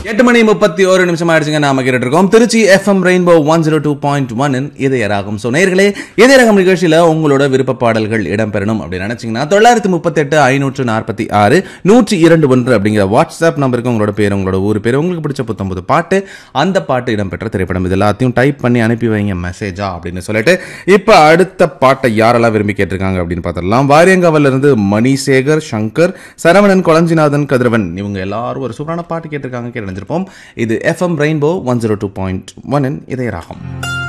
எட்டு மணி முப்பத்தி ஒரு நிமிஷம் ஆயிடுச்சுங்க நாம கேட்டுட்டு இருக்கோம் Trichy FM rainbow one zero two point one இதயராகும் ஸோ நேர்களே இதயரகம் நிகழ்ச்சியில உங்களோட விருப்ப பாடல்கள் இடம்பெறணும் அப்படின்னு நினைச்சீங்கன்னா தொள்ளாயிரத்தி முப்பத்தி எட்டு ஐநூற்று நாற்பத்தி ஆறு நூற்றி இரண்டு ஒன்று அப்படிங்கிற வாட்ஸ்அப் நம்பருக்கு உங்களோட பேர் உங்களோட ஊர் பேர் உங்களுக்கு பிடிச்ச புத்தம்புது பாட்டு அந்த பாட்டு இடம்பெற்ற திரைப்படம் இது எல்லாத்தையும் டைப் பண்ணி அனுப்பி வைங்க மெசேஜா அப்படின்னு சொல்லிட்டு இப்போ அடுத்த பாட்டை யாரெல்லாம் விரும்பி கேட்டிருக்காங்க அப்படின்னு பார்த்துடலாம் வாரியங்காவில இருந்து மணிசேகர் சங்கர் சரவணன் கொளஞ்சிநாதன் கதிரவன் இவங்க எல்லாரும் ஒரு சூப்பரான பாட்டு கேட்டிருக்காங்க கேட்டு நினைச்சிருப்போம் இது FM rainbow one zero two point one Idhaya ராகம்